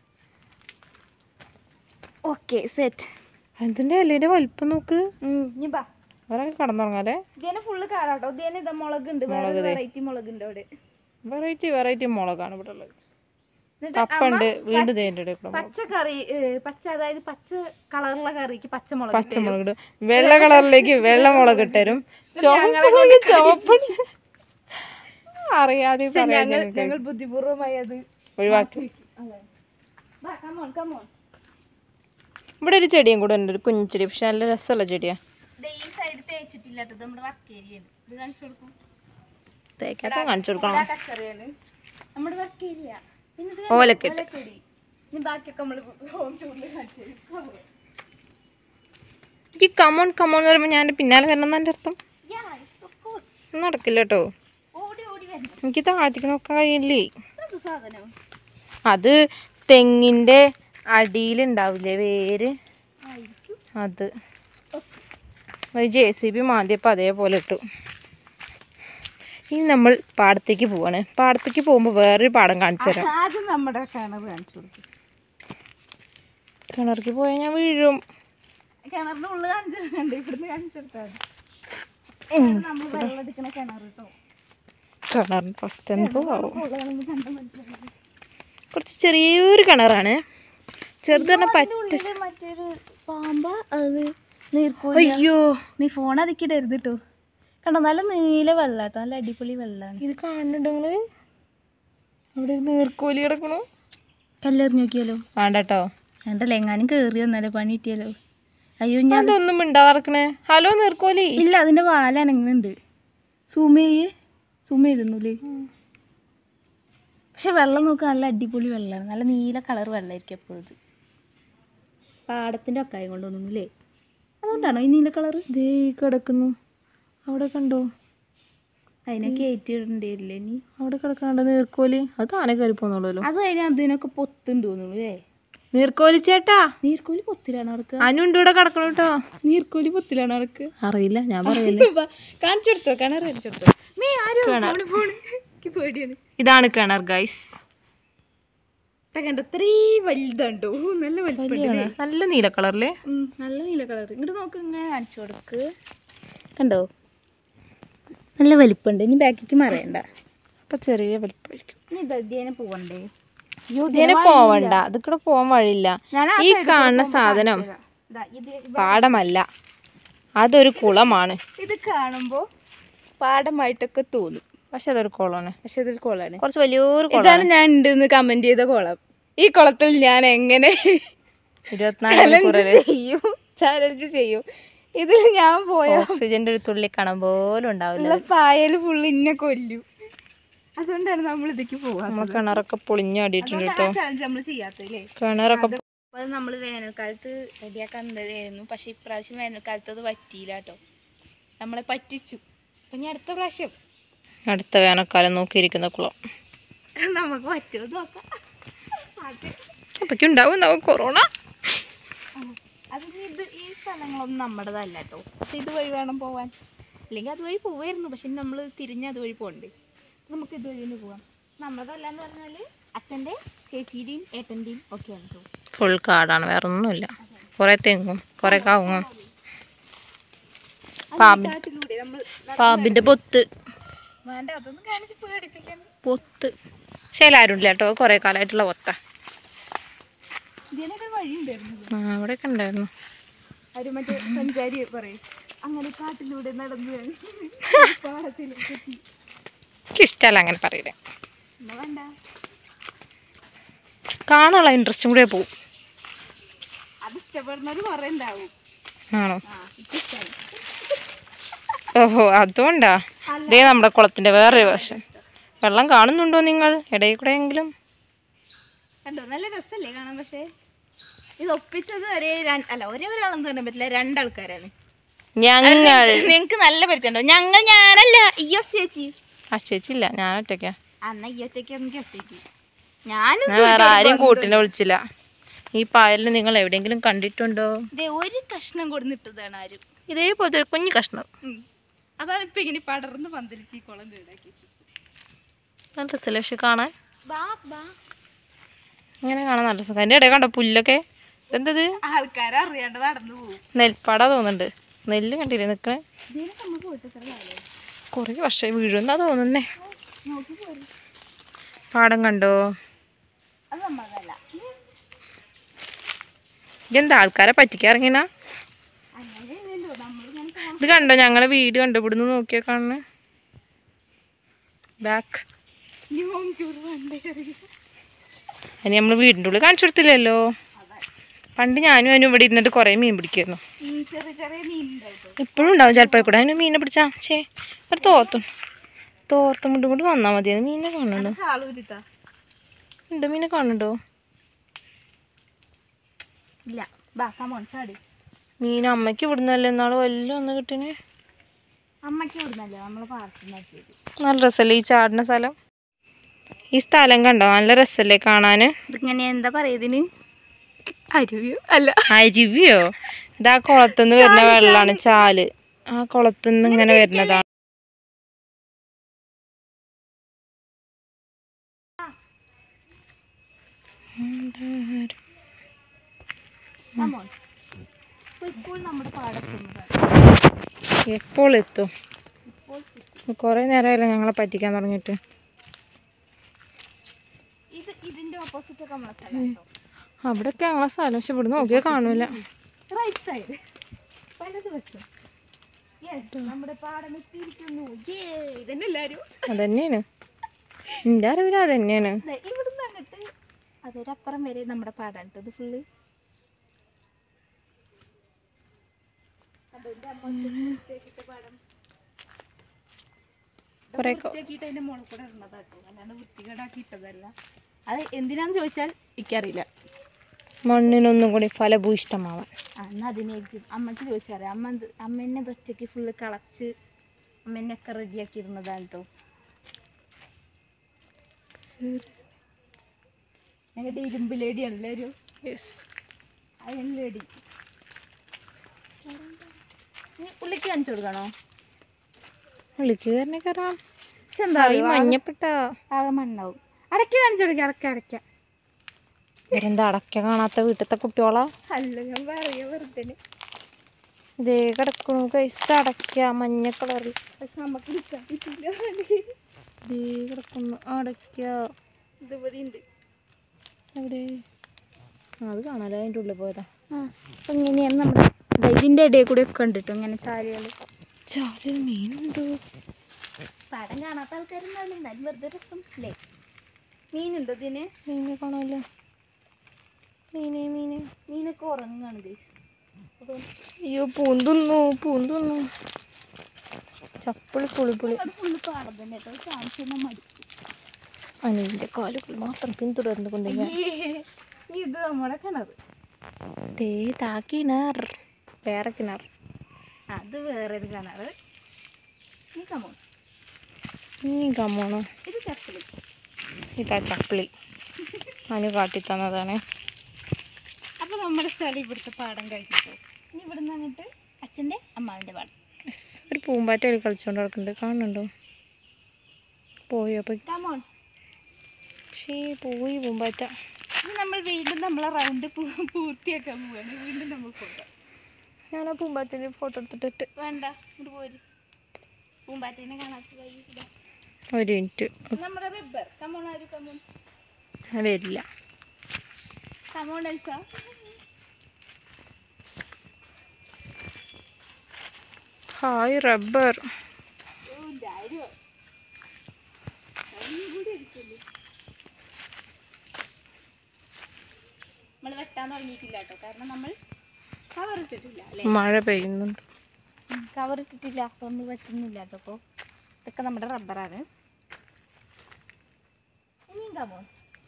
ഓക്കെ സെറ്റ് അതിന്റെ ഇലേന്റെ വലിപ്പം നോക്ക് ഇനി ബാ അവരൊക്കെ കടന്നുറങ്ങാലേ ഇതിനെ ഫുള്ള് കാണാട്ടോ ഇതിനെ ഇതാ മുളകുണ്ട് വേറെ വെറൈറ്റി മുളകുണ്ട് അവിടെ വെറൈറ്റി വെറൈറ്റി മുളകാണ് ഇവിടെ ഉള്ളത് എന്നിട്ട് കപ്പുണ്ട് വീണ്ടും ഇതിന്റെ ഇടയിൽ കൂടെ മുളക്. പച്ച കറി ഏ, പച്ച അതായത് പച്ച കളറുള്ള കറിക്ക് പച്ചമുളക് പച്ചമുളക് ഇടും വെള്ള കളറിലേക്ക് വെള്ള മുളക് ഇട്ടരും ചുവപ്പ് ചുവപ്പ് അറിയാതെ പക്ഷെ പറയാൻ ഞങ്ങൾ ഞങ്ങൾക്ക് ഞങ്ങൾ ബുദ്ധിപൂർവമായി അത് ഒഴിവാക്കി അതെ ബാ കമോൺ കമോൺ ഇവിടെ ഒരു ചെടിയും കൂടെ ഉണ്ട് ഒരു കുഞ്ഞു ചെടി പക്ഷെ നല്ല രസമുള്ള ചെടിയാ ഈ സൈഡ് തേച്ചിട്ടില്ലാത്തത് നമ്മുടെ വർക്ക് ഏരിയയാണ് ഇത് കാണിച്ചു കൊടുക്കും തേക്കാത്ത കാണിച്ചു കൊടുക്കണം കച്ചറിയാണ് നമ്മുടെ വർക്ക് ഏരിയ പിന്നെ ഇത് ഓലക്കെട്ട് ഓലക്കൊടി ഇനി ബാക്കിയൊക്കെ നമ്മൾ ഹോം ടൂറിൽ കാണിച്ചു തരും ഈ കമോൺ കമോൺ എന്ന് പറയുമ്പോൾ ഞാൻ പിന്നാലെ വരണം എൻ്റെ അർത്ഥം യെസ് ഓഫ് കോഴ്സ് ഒന്നും നടക്കില്ല കേട്ടോ ഓടി ഓടി വരണം എനിക്ക് താഴത്തേക്ക് നോക്കാൻ കഴിയില്ലേ എന്ത് സാധനം അത് തെങ്ങിൻ്റെ അടിയിലുണ്ടാവില്ലേ വേര് ആയിരിക്കും അത് ഒരു ജെ സി ബി മാന്തിയപ്പോൾ അതേപോലെ ഇട്ടു ഇനി നമ്മൾ പാടത്തേക്ക് പോവാണ് പാടത്തേക്ക് പോകുമ്പോൾ വേറൊരു പാടം കാണിച്ചു തരാം ആദ്യം നമ്മുടെ കിണർ കാണിച്ചു കൊടുക്കും കിണറിക്ക് പോയാൽ ഞാൻ വീഴും കിണറിന്റെ ഉള്ളിൽ കാണിച്ചിട്ടുണ്ട് ഇവിടുന്ന് കാണിച്ചെടുത്താൽ നമ്മൾ വെള്ളം എടുക്കണ കിണർ കേട്ടോ കിണറിന് ഫസ്റ്റ് എന്തോ ആവും ഉള്ളതാണെന്ന് കണ്ട മനസ്സിലായി കുറച്ച് ചെറിയൊരു കിണറാണ് ചെറുത് പറഞ്ഞാൽ പറ്റ ഉള്ളില് മറ്റൊരു പാമ്പ അത് നീർക്കോലി അയ്യോ നീ ഫോൺ അതിക്കിടരുത് കേട്ടോ കണ്ടോ നല്ല നീല വെള്ളാട്ടോ നല്ല അടിപൊളി വെള്ളാണ് ഇത് കാണുന്നുണ്ടോ നിങ്ങള് അവിടെ ഒരു നീർക്കോലി കിടക്കണു കല്ലെറിഞ്ഞ് നോക്കിയാലോ വേണ്ട കേട്ടോ വേണ്ടല്ലേ എങ്ങാനും കേറി വന്നാലോ പണി കിട്ടിയാലോ അയ്യോ ഞാൻ അതൊന്നും മിണ്ടാതിറക്കണേ ഹലോ നീർക്കോലി ഇല്ല അതിന്റെ വാല അനങ്ങുന്നുണ്ട് സൂം ചെയ്യ് സൂം ചെയ്തിരുന്നുല്ലേ പക്ഷെ വെള്ളം നോക്കുക നല്ല അടിപൊളി വെള്ളമാണ് നല്ല നീല കളർ വെള്ളമായിരിക്കും എപ്പോഴും ഇത് പാടത്തിന്റെ ഒക്കായി കൊണ്ടൊന്നുമില്ലേ അതുകൊണ്ടാണോ ഈ നീല കളർ ദേ ഈ കിടക്കുന്നു അവിടെ കണ്ടോ അതിനെ കയറ്റിയിട്ടുണ്ടല്ലേ ഇനി അവിടെ കിടക്കണുണ്ട് നീർക്കോലി അത് താനെ കയറി പോന്നുള്ളൂ അത് അതിന് അതിനൊക്കെ പൊത്തുണ്ട് തോന്നുന്നു അല്ലേ നീർക്കോലി ചേട്ടാ നീർക്കോലി പൊത്തിലാണ് അവർക്ക് അനുണ്ട് ഇവിടെ കിടക്കണു കേട്ടോ നീർക്കോലി പൊത്തിലാണ് അവർക്ക് അറിയില്ല ഞാൻ പറയില്ല കാണിച്ചെടുത്തോ കിണർ കാണിച്ചെടുത്തോ മേ ആരോ കിണർ. ഫോണ് ഫോണ് എനിക്ക് പേടിയാണ് ഇതാണ് കിണർ ഗൈസ് ഇപ്പൊ കണ്ടോ ഇത്രയും വലുതുണ്ടോ നല്ല വലിപ്പമുണ്ട് നല്ല നീല കളറില് ഉം, നല്ല നീല കളർ ഇങ്ങോട്ട് നോക്ക് ഇങ്ങനെ കാണിച്ചു കൊടുക്ക് കണ്ടോ നല്ല വലിപ്പമുണ്ട് ഇനി ബാക്കിക്ക് മറയണ്ട അപ്പൊ ചെറിയ വലിപ്പമായിരിക്കും ഇനി ദദ്യേനെ പോവണ്ടേ ഇതിനെ പോവണ്ട ഇത് കൂടെ പോവാൻ വഴിയില്ല ഞാൻ ആ ഈ side കൂടെ കാണുന്ന പോകുമ്പോ സാധനം കാണിച്ചുതരാം. ദാ ഇത് ഇവ- പാടമല്ല അതൊരു കുളമാണ് ഇത് കാണുമ്പോ പാടമായിട്ടൊക്കെ തോന്നും പക്ഷെ അതൊരു കുളമാണ് പക്ഷെ ഇതൊരു കുളമാണ് കുറച്ച് വലിയൊരു ഇതാണ് കുളമാണ് ഞാൻ ഉണ്ടെന്ന് കമന്റ് ചെയ്ത കുളം ഈ കുളത്തിൽ ഞാൻ എങ്ങനെ ഇരുപത്തിനാല് ചലഞ്ച് മണിക്കൂറിൽ ചെയ്യും ചലഞ്ച് ചെയ്യും ഇതിൽ ഞാൻ പോയ ഓക്സിജന്റെ ഒരു തുള്ളി കണം പോലും ഉണ്ടാവില്ല ഉള്ള പായല് ഫുള്ള് ഇന്നെ കൊല്ലും അതുകൊണ്ടാണ് നമ്മൾ ഇതിക്ക് പോവാ നമ്മൾ കിണറൊക്കെ പൊളിഞ്ഞാടിയിട്ടുണ്ട് കേട്ടോ ചലഞ്ച് നമ്മൾ ചെയ്യാത്തല്ലേ കിണറൊക്കെ അപ്പൊ അത് നമ്മൾ വേനൽക്കാലത്ത് റെഡിയാക്കാൻ നിന്നതായിരുന്നു പക്ഷെ ഇപ്രാവശ്യം വേനൽക്കാലത്ത് അത് പറ്റിയില്ല കേട്ടോ നമ്മളെ പറ്റിച്ചു അപ്പൊ ഇനി അടുത്ത പ്രാവശ്യം അടുത്ത വേനൽക്കാലം നോക്കിയിരിക്കുന്ന കുളം നമുക്ക് പറ്റുമോ നോക്കാം പാട്ട്. അപ്പൊക്കും ഉണ്ടാവും ഉണ്ടാവും കൊറോണ അത് ഇനി ഇത് ഈ സ്ഥലങ്ങളൊന്നും നമ്മുടേതല്ല കേട്ടോ പക്ഷെ ഇതുവഴി വേണം പോവാൻ അല്ലെങ്കിൽ അതുവഴി പോവായിരുന്നു പക്ഷെ നമ്മൾ തിരിഞ്ഞ് അതുവഴി പോകണ്ടേ നമുക്ക് ഇതുവഴി തന്നെ പോവാം നമ്മളതല്ല എന്ന് പറഞ്ഞാൽ അച്ഛൻ്റെ ചേച്ചിയുടെയും ഏട്ടൻ്റെയും ഒക്കെയാണ് കേട്ടോ ഫുൾ കാടാണ് വേറെ ഒന്നുമില്ല കുറെ തെങ്ങും കുറെ കവുങ്ങും പാമ്പിന് കാട്ടിലൂടെ നമ്മൾ പാമ്പിന്റെ പൊത്ത് വേണ്ട അതൊന്നും കാണിച്ച് പേടിപ്പിക്കാൻ പൊത്ത് പക്ഷേ എല്ലാവരും ഇല്ല കേട്ടോ കുറേ കാലമായിട്ടുള്ള പൊത്ത ഇതിനൊക്കെ വഴി ഉണ്ടായിരുന്നു ആ അവിടെയൊക്കെ ഉണ്ടായിരുന്നു അവര് മറ്റേ സഞ്ചാരി പറയും അങ്ങനെ കാട്ടിലൂടെ നടന്നു പാടത്തിലേക്ക് എത്തി എനിക്കിഷ്ടമല്ല അങ്ങനെ പറയില്ല എന്നാ വേണ്ട കാണാനുള്ള ഇൻട്രസ്റ്റും കൂടെ പോവും അത് ഇഷ്ടപ്പെടുന്നവര് കുറെ ഉണ്ടാവും ആണോ ആ ഇഷ്ടമാണ് ഓഹോ അതുകൊണ്ടാ ഇതേ നമ്മുടെ കുളത്തിന്റെ വേറൊരു വശം വെള്ളം കാണുന്നുണ്ടോ നിങ്ങൾ ഇടയിൽ കൂടെ എങ്കിലും കണ്ടോ നല്ല രസമല്ലേ കാണാൻ പക്ഷേ ഇത് ഒപ്പിച്ചത് ഒരേ രണ്ട് അല്ല ഒരേ ഒരാളെന്ന് പറയാൻ പറ്റില്ല രണ്ടാൾക്കാരാണ് ഞങ്ങൾ നിങ്ങക്ക് നല്ല പരിചയമുണ്ടോ ഞങ്ങൾ ഞാനല്ല അയ്യോ ചേച്ചി ആ ചേച്ചില്ല ഞാൻ ഒറ്റയ്ക്കാ അന്ന ഈ ഒറ്റയ്ക്ക് എനിക്ക് ഒറ്റയ്ക്ക് ഞാനും ഞാൻ വേറെ ആരെയും കൂട്ടിനെ വിളിച്ചില്ല ഈ പായലിൽ നിങ്ങൾ എവിടെയെങ്കിലും കണ്ടിട്ടുണ്ടോ ദേ ഒരു കഷ്ണം കൊടുന്നിട്ടതാണ് ആരും ഇതേപോലത്തെ ഒരു കുഞ്ഞു കഷ്ണം ഉം. അതാണ് ഇപ്പൊ ഇങ്ങനെ പടർന്ന് പന്തലിച്ച് ഈ കുളം കേടാക്കി നല്ല രസമല്ലേ പക്ഷെ കാണാൻ ബാ ബാ ഇങ്ങനെ കാണാൻ നല്ല രസം അതിൻ്റെ ഇടയിൽ കണ്ടോ പുല്ലൊക്കെ ഇതെന്തത് ആൾക്കാരെ അറിയാണ്ട് നടന്നു പോകും നെൽപ്പാട തോന്നുന്നുണ്ട് നെല്ല് കണ്ടില്ലേ നിൽക്കണേ ഇതിനൊക്കെ നമ്മൾ പോയിട്ട് എത്ര കാലമായി കുറേ വർഷം വീഴുന്നാ തോന്നുന്നേ നോക്കി പോരും പാടം കണ്ടോ അത് നമ്മളതല്ല ഇതെന്താ ആൾക്കാരെ പറ്റിക്കാറിങ്ങനാ അങ്ങനെ ഇല്ലല്ലോ നമ്മളിങ്ങനെ പോണം ഇത് കണ്ടോ ഞങ്ങളെ വീട് കണ്ടോ ഇവിടുന്ന് നോക്കിയാ കാണുന്നത് ബാക്ക് ഇനി ഹോം ടൂർ വേണ്ടേ അതിന് നമ്മൾ വീടിൻ്റെ ഉള്ളിൽ കാണിച്ചു കൊടുത്തില്ലല്ലോ അതെ പണ്ട് ഞാനും അതിനും ഇവിടെ ഇരുന്നിട്ട് കുറേ മീൻ പിടിക്കുമായിരുന്നു ഈ ചെറിയ ചെറിയ മീനുണ്ടായിട്ട് ഇപ്പോഴും ഉണ്ടാവും ചിലപ്പോൾ കൂടെ അതിന് മീനെ പിടിച്ചാ ശേ ഒരു തോർത്തും തോർത്തും മുണ്ടും കൊണ്ട് വന്നാൽ മതി അത് മീനെ കാണുന്നുണ്ടോ ആളൂരിട്ടാ ഉണ്ട് മീനെ കാണുന്നുണ്ടോ ഇല്ല ബാ കമോൺ ചാടി മീൻ അമ്മയ്ക്ക് ഇവിടുന്നല്ലേ എന്നാൾ വലിയ ഒന്ന് കിട്ടിനെ അമ്മയ്ക്ക് ഇവിടുന്നല്ലേ നമ്മള് പാർട്ടിനാക്കിയത് നല്ല രസമല്ലേ ഈ ചാടുന്ന സ്ഥലം ഈ സ്ഥലം കണ്ടോ നല്ല രസമല്ലേ കാണാൻ ഇതിങ്ങനെ എന്താ പറയുന്നതിന് അരുവിയോ അല്ല അരുവിയോ ഇത് ആ കുളത്തുനിന്ന് വരുന്ന വെള്ളമാണ് ചാല് ആ കുളത്തുനിന്ന് ഇങ്ങനെ വരുന്നതാണ് കമോൺ ഇപ്പോൾ നമ്മുടെ പാടത്തുന്നതാണ് എപ്പോൾ എത്തും ഇപ്പോൾ കുറേ നേരമായില്ലേ ഞങ്ങളെ പറ്റിക്കാൻ തുടങ്ങിയിട്ട് ഇത് ഇതിന്റെ ഓപ്പോസിറ്റ് ഒക്കെ നമ്മളെ സ്ഥലം കേട്ടോ അവിടെയൊക്കെ ഞങ്ങളെ സ്ഥലം പക്ഷെ ഇവിടെ നോക്കിയാൽ കാണൂല റൈറ്റ് സൈഡ് പലത് വശം യെസ് നമ്മുടെ പാടം എത്തിയിരിക്കുന്നു ഏ ഇതന്നെ എല്ലാരും അതന്നെയാണ് എൻ്റെ അറിവിൽ അതന്നെയാണ് ദേ, ഇവിടുന്ന് അങ്ങോട്ട് അതൊരപ്പുറം വരെ നമ്മുടെ പാടാണ് കേട്ടോ ഇത് ഫുള്ള് കുറേ വൃത്തിയാക്കിയിട്ട് അതിന്റെ മുകളിൽ കൂടെ ഇടുന്നതാട്ടോ അല്ലാണ്ട് വൃത്തികേടാക്കി ഇട്ടതല്ല അത് എന്തിനാന്ന് ചോദിച്ചാൽ എനിക്കറിയില്ല മണ്ണിനൊന്നും കൂടി ഫലഭൂയിഷ്ടമാവാൻ ആ എന്നാൽ അതിനേക്കും അമ്മക്ക് ചോദിച്ചറിയാം അമ്മ എന്ത് അമ്മേനെ ഇത് ഒറ്റയ്ക്ക് ഫുള്ള് കളച്ച് അമ്മേനെ ഒക്കെ റെഡിയാക്കി ഇരുന്നതാണ് കേട്ടോ ഞങ്ങളുടെ ഇരുമ്പ് ലേഡിയാണല്ലേ ഒരു യെസ് അയൺ ലേഡി നീ ഉള്ളിക്ക് കാണിച്ചു കൊടുക്കണോ വിളിക്ക് തന്നെ കയറാം പക്ഷെ എന്താ ഈ മഞ്ഞപ്പെട്ട ആകെ മണ്ണാവും അടയ്ക്ക കാണിച്ചു കൊടുക്കുക അടയ്ക്ക അടയ്ക്ക ഇവരെന്താ അടക്ക കാണാത്ത വീട്ടിലത്തെ കുട്ടികളാ അല്ല ഞാൻ പറയാ വെറുതെ ഇതേ കിടക്കണു കൈസ അടക്ക മഞ്ഞ കളറിൽ പക്ഷെ നമുക്ക് നിൽക്കാൻ പറ്റില്ല ഇതേ കിടക്കുന്നു അടക്ക ഇതിവിടെ ഉണ്ട് എവിടെ ആ, അത് കാണാലോ അതിൻ്റെ ഉള്ളിൽ പോയതാ ആ അപ്പം ഇങ്ങനെയാണ് നമ്മുടെ ദാ ഇതിൻ്റെ ഇടയിൽ കൂടെ ഒക്കെ ഉണ്ട് കേട്ടോ ഇങ്ങനെ ചാലുകൾ ചാലിൽ മീനുണ്ടോ പടം കാണാത്ത ആൾക്കാരുണ്ടാവില്ല എന്നാലും വെറുതെ രസം അല്ലേ മീനുണ്ടോ ഇതിന് മീനെ കാണാമല്ലോ മീനെ മീനെ മീനൊക്കെ ഉറങ്ങാണ് ഗൈസ് അയ്യോ പൂന്തുന്നു പൂന്തുന്നു ചപ്പിളി പുളിപ്പുളി അത് ഫുള്ള് പാടം തന്നെ കേട്ടോ ചാൻസ് തന്നെ മടുക്കും അനിലിൻ്റെ കാലുകൾ മാത്രം പിന്തുടർന്നു കൊണ്ടിരിക്കുക അയ്യേ, ഇത് നമ്മുടെ കിണർ ദേ താ കിണർ വേറെ കിണർ അത് വേറൊരു കിണർ നീ കമോ നീ കമ്മോണോ ഇത് ചപ്പിളി ഇതാ ചപ്പിളി അനു കാട്ടി തന്നതാണ് അപ്പൊ നമ്മുടെ സ്ഥലം ഇവിടുത്തെ പാടം കഴിഞ്ഞിട്ടോ ഇനി ഇവിടുന്ന് അങ്ങോട്ട് അച്ഛൻ്റെ അമ്മാവിൻ്റെ പാടം Yes. ഒരു പൂമ്പാറ്റയിൽ കളിച്ചോണ്ട് നടക്കുന്നുണ്ട് കാണുന്നുണ്ടോ പോയോ അപ്പൊ കമോൺ ഷീ പോയി പൂമ്പാറ്റ ഇനി നമ്മൾ വീണ്ടും നമ്മളെ റൗണ്ട് പൂർത്തിയാക്കാൻ പോവാണ് വീണ്ടും നമ്മൾ പോകാം ഞാൻ ആ പൂമ്പാറ്റേൻ്റെ ഫോട്ടോ എടുത്തിട്ട് വേണ്ട ഇങ്ങോട്ട് പോര് പൂമ്പാറ്റേനെ കാണാത്ത കഴിയില്ല ഒരു മിനിറ്റ് നമ്മുടെ റബ്ബർ കമോൺ ആര് കമോൺ ഞാൻ വരില്ല കമോൺ എൽസ ഹായ് റബ്ബർ ഓ ധൈര്യം കൂടി എടുക്കല്ലേ നമ്മൾ വെട്ടാൻ തുടങ്ങിയിട്ടില്ല കേട്ടോ കാരണം നമ്മൾ കവർ ഇട്ടിട്ടില്ല അല്ലേ മഴ പെയ്യുന്നുണ്ട് കവർ ഇട്ടിട്ടില്ല അപ്പോൾ നമ്മൾ വെട്ടുന്നില്ല കേട്ടോ അപ്പോൾ ഇതൊക്കെ നമ്മുടെ റബ്ബറാണ് ഇനിയും കമോൺ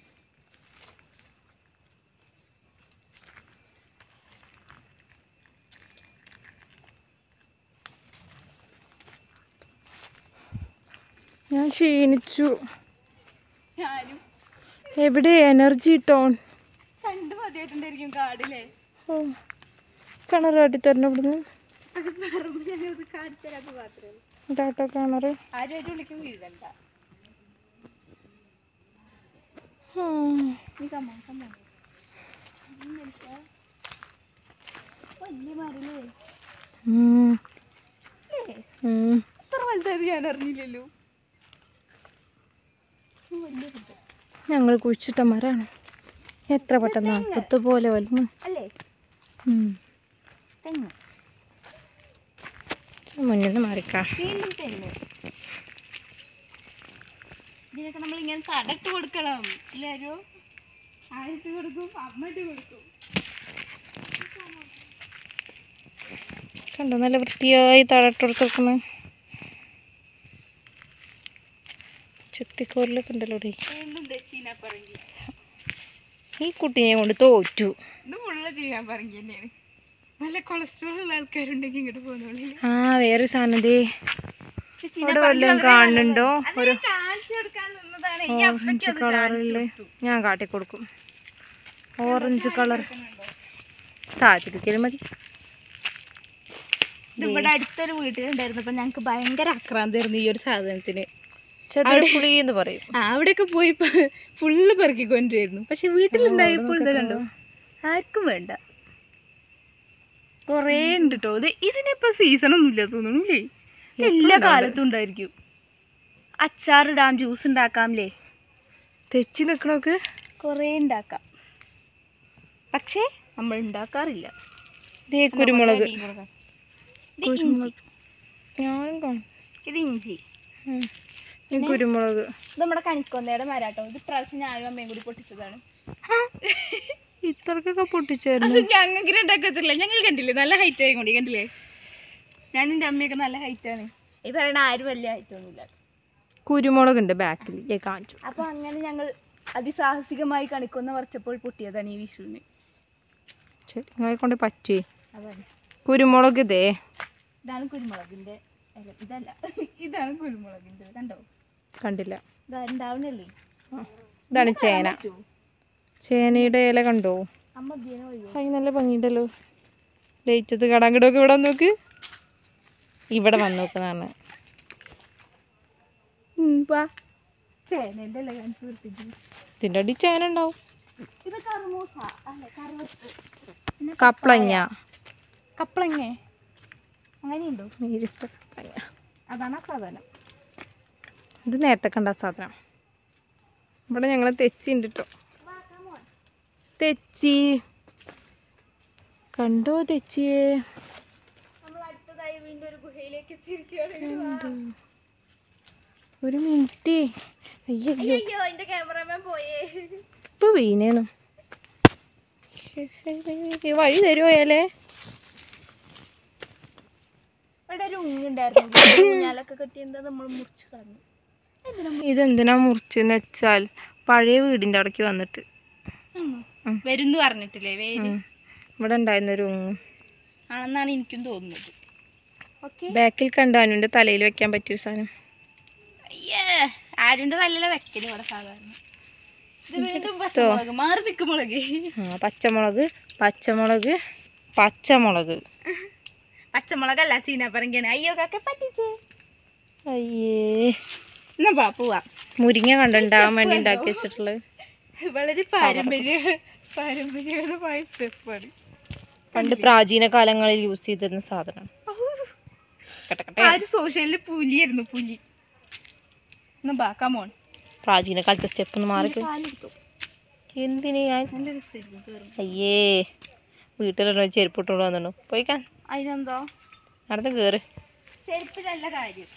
ഞാൻ ക്ഷീണിച്ചു ഞാനും എവിടെ എനർജി ടോൺ കണ്ട് മതിയായിട്ടുണ്ടായിരിക്കും കാടില്ലേ ഓ കിണർ കാട്ടി തരണം ഇവിടുന്ന് അത് പറമ്പ് ഞങ്ങൾക്ക് കാണിച്ചു തരാത്ത മാത്രമേ ഇതാട്ടോ കിണർ ആരുമായിട്ട് വിളിക്കും വീഴണ്ട ഉം. നീ കമ്മോ കമ്മോ വലിയ മരല്ലേ ഉം. അല്ലേ ഉം. എത്ര വലുതായത് ഞാൻ അറിഞ്ഞില്ലല്ലോ ഉം, വലിയ കുട്ടി. ഞങ്ങൾ കുഴിച്ചിട്ട മരാണ് എത്ര പെട്ടെന്നാണ് കുത്തു പോലെ വലുന്ന് അല്ലേ ഉം. തെങ്ങ് മുന്നിൽ നിന്ന് മാറിക്കാം വീണ്ടും തെങ്ങ് ഇതിനൊക്കെ നമ്മൾ ഇങ്ങനെ തടട്ട് കൊടുക്കണം ഇല്ലാരോ ആയിട്ട് കൊടുക്കും അമ്മയിട്ട് കൊടുക്കും കണ്ടോ നല്ല വൃത്തിയായി തടട്ടെടുത്ത് ചെത്തിക്കോറിലൊക്കെ ഉണ്ടല്ലോ ഇവിടെ. വീണ്ടും ചീന പറങ്കി ഈ കുട്ടീനെ കൊണ്ട് തോറ്റു ഇത് ഫുള്ള് ചീന പറങ്കി തന്നെയാണ് നല്ല കൊളസ്ട്രോൾ ഉള്ള ആൾക്കാരുണ്ടെങ്കിൽ ഇങ്ങോട്ട് പോകുന്നുള്ളൂ ആ വേറെ സാധനം ദേ ഇവിടെ വല്ലതും കാണുന്നുണ്ടോ ഒരു കാണിച്ചു കൊടുക്കാൻ നിന്നതാണ് ഈ ഓറഞ്ച് അപ്പയ്ക്ക് അത് കളറില് കാണിച്ചു കൊടുത്തു. ഞാൻ കാട്ടിക്കൊടുക്കും ഓറഞ്ച് കളർ താഴ്ത്തിരിക്കലും മതി ഇത് ഇവിടെ അടുത്തൊരു വീട്ടിലുണ്ടായിരുന്നപ്പോ ഞങ്ങക്ക് ഭയങ്കര ആക്രാന്തായിരുന്നു ഈ ഒരു സാധനത്തിന് ചെറുപ്പുളി എന്ന് പറയും ആ അവിടെയൊക്കെ പോയി ഫുള്ള് പെറുക്കിക്കൊണ്ടിരുന്നു പക്ഷെ വീട്ടിലുണ്ടായപ്പോൾ ഇത് കണ്ടോ ആർക്കും വേണ്ട കൊറേ ഉണ്ട് കേട്ടോ ഇത് ഇതിനിപ്പോ സീസൺ ഒന്നും ഇല്ല തോന്നുന്നില്ലേ ഇത് എല്ലാ കാലത്തും ഉണ്ടായിരിക്കും അച്ചാറിടാം ജ്യൂസ് ഉണ്ടാക്കാം അല്ലേ തെച്ചി നിൽക്കണോക്ക് കൊറേ ഉണ്ടാക്കാം പക്ഷേ നമ്മൾ ഉണ്ടാക്കാറില്ല ദേ കുരുമുളക് ഇത് ഇഞ്ചി കുരുമുളക് ഞാനും കാണും ഇത് ഇഞ്ചി ഉം. ഈ കുരുമുളക് ഇത് നമ്മുടെ കണിക്കൊന്നയുടെ മരാട്ടോ ഇത് പ്രാവശ്യം ഞാനും അമ്മയും കൂടി പൊട്ടിച്ചതാണ് ഇത്രക്കൊക്കെ പൊട്ടിച്ചായിരുന്നു അത് ഞങ്ങൾക്ക് ഉണ്ടാക്കത്തില്ല ഞങ്ങൾ കണ്ടില്ലേ നല്ല ഹൈറ്റ് ആയി കൂടി കണ്ടില്ലേ ഞാനും എൻ്റെ അമ്മയൊക്കെ നല്ല ഹൈറ്റ് ആണ് ഈ പറയണ ആരും വലിയ ഹൈറ്റ് ഒന്നുമില്ല കുരുമുളക് ഉണ്ട് ബാക്കിൽ ഞാൻ കാണിച്ചു അപ്പോൾ അങ്ങനെ ഞങ്ങൾ അതിസാഹസികമായി കണിക്കൊന്ന പറിച്ചപ്പോൾ പൊട്ടിയതാണ് ഈ വിഷുവിന് ശരി നിങ്ങളെ കൊണ്ട് പറ്റി അതാണ് കുരുമുളക് ഇതേ ഇതാണ് കുരുമുളകിൻ്റെ ഇല ഇതല്ല ഇതാണ് കുരുമുളകിൻ്റെ കണ്ടോ കണ്ടില്ല ഇതാ ഉണ്ടാവുന്നല്ലേ ആ. ഇതാണ് ചേന ചേനയുടെ ഇല കണ്ടോ അമ്മ ഇതിനെ ഒഴിയോ അതിന് നല്ല ഭംഗിയുണ്ടല്ലോ ലയിച്ചത് കടാങ്കിടൊക്കെ ഇവിടെ വന്ന് നോക്ക് ഇവിടെ വന്ന് നോക്കുന്നതാണ് ചേനേൻ്റെ ഇല കാണിച്ച് നിർത്തിച്ചു ഇതിൻ്റെ അടി ചേന ഉണ്ടാവും ഇത് കറുമൂസ അല്ല കറുവത്ത് പിന്നെ കപ്ലങ്ങ കപ്പളങ്ങ അങ്ങനെയുണ്ടോ മീരിസ്റ്റ കപ്ലങ്ങ അതാണ് ആ സാധനം ഇത് നേരത്തെ കണ്ട സാധനം ഇവിടെ ഞങ്ങൾ തെച്ചി ഉണ്ട് കേട്ടോ തെച്ചി കണ്ടോ തെച്ചിയെ നമ്മൾ അടുത്തതായി വീണ്ടും ഒരു ഗുഹയിലേക്ക് എത്തിയിരിക്കുകയാണ് ഒരു മിനിറ്റ് അയ്യോ അയ്യോ അയ്യോ എന്റെ ക്യാമറമാൻ പോയേ ഇപ്പൊ വീണേനു വഴി തരുമോ അയാലേ ഇവിടെ ഒരു ഉങ്ങുണ്ടായിരുന്നു ഊഞ്ഞാലൊക്കെ കെട്ടിയത് നമ്മൾ മുറിച്ച് കളഞ്ഞു ഇതെന്തിനാ മുറിച്ചെന്ന് വെച്ചാൽ പഴയ വീടിൻ്റെ അവിടേക്ക് വന്നിട്ട് ഉം. വരുന്നു പറഞ്ഞിട്ടില്ലേ വേര് ഉം. ഇവിടെ ഉണ്ടായിരുന്ന ഒരു ഉങ്ങ് ആണെന്നാണ് എനിക്കും തോന്നുന്നത് ഓക്കെ ബാക്കിൽ കണ്ടു അനുവിൻ്റെ തലയിൽ വെക്കാൻ പറ്റിയൊരു സാധനം അയ്യേ ആരുന്റെ നല്ല വെക്കല് ഇവിടെ സാധാരണ ഇത് വീണ്ടും പച്ചമുളക് മാറി നിൽക്കും മുളക് ആ പച്ചമുളക് പച്ചമുളക് പച്ചമുളക് പച്ചമുളകല്ല ചീന പറങ്കിയാണ് അയ്യോ കാക്ക പറ്റിച്ചേ അയ്യേ എന്നാ പാ പോവാ മുരിങ്ങ കണ്ടുണ്ടാകാൻ വേണ്ടി ഉണ്ടാക്കി വെച്ചിട്ടുള്ളത് വളരെ പാരമ്പര്യ പാരമ്പര്യപരമായ സ്റ്റെപ്പാണ് പണ്ട് പ്രാചീന കാലങ്ങളിൽ യൂസ് ചെയ്തിരുന്ന സാധനം ആ ഒരു സോഷ്യലില് പുലിയായിരുന്നു പുലി ഒന്ന് ബാ കമോൺ പ്രാചീന കാലത്തെ സ്റ്റെപ്പ് ഒന്ന് മാറി കാലെടുത്തു എന്തിനു ഞാൻ നല്ല രസമായിരുന്നു കേറും അയ്യേ വീട്ടിലുള്ള ചെരുപ്പ് ഇട്ടോണ്ട് വന്നു പോയിക്കാൻ അതിനെന്തോ നടന്ന് കേറ് ചെരുപ്പിലല്ല കാര്യം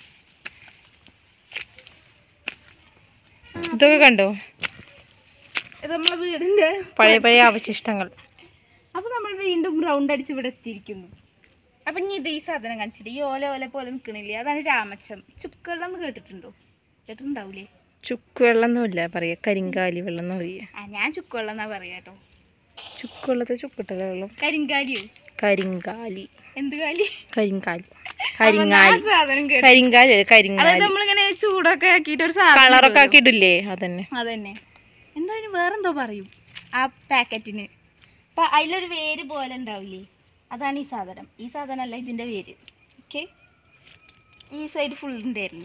ഇതൊക്കെ കണ്ടോ ഇത് നമ്മളെ വീടിന്റെ പഴയ പഴയ അവശിഷ്ടങ്ങൾ അപ്പൊ നമ്മൾ വീണ്ടും റൗണ്ട് അടിച്ച് ഇവിടെ എത്തിയിരിക്കുന്നു അപ്പൊ ഇനി ഇത് ഈ സാധനം കാണിച്ചിട്ട് ഈ ഓല ഓല പോലെ നിൽക്കണില്ലേ അതാണ് രാമച്ചം ചുക്കുവെള്ളം എന്ന് കേട്ടിട്ടുണ്ടോ കേട്ടിട്ടുണ്ടാവൂലേ ചുക്ക് വെള്ളം ഒന്നുമില്ല പറയാ കരിങ്കാലി വെള്ളം എന്ന് പറയാ ആ ഞാൻ ചുക്കുവെള്ളം എന്നാ പറയാ കേട്ടോ ചുക്ക് വെള്ളത്തെ ചുക്കിട്ടല്ല വെള്ളം കരിങ്കാലിയോ കരിങ്കാലി എന്ത് കാലി കരിങ്കാലി അപ്പൊ ഞാൻ കരിങ്കാലി ആ സാധനം കേട്ടു കരിങ്കാലി അല്ല, അതായത് കരിങ്കാലി നമ്മളിങ്ങനെ ചൂടൊക്കെ ആക്കിയിട്ട് ഒരു സാധനം കളറൊക്കെ ഇടുമല്ലോ. ആക്കിയിട്ടില്ലേ അതന്നെ അതന്നെ എന്തോ അതിന് വേറെന്തോ പറയും ആ പാക്കറ്റിന് അപ്പൊ അതിലൊരു വേര് പോലെ ഉണ്ടാവില്ലേ അതാണ് ഈ സാധനം ഈ സാധനം അല്ല ഇതിന്റെ വേര് ഓക്കെ ഈ സൈഡ് ഫുൾ ഉണ്ടായിരുന്നു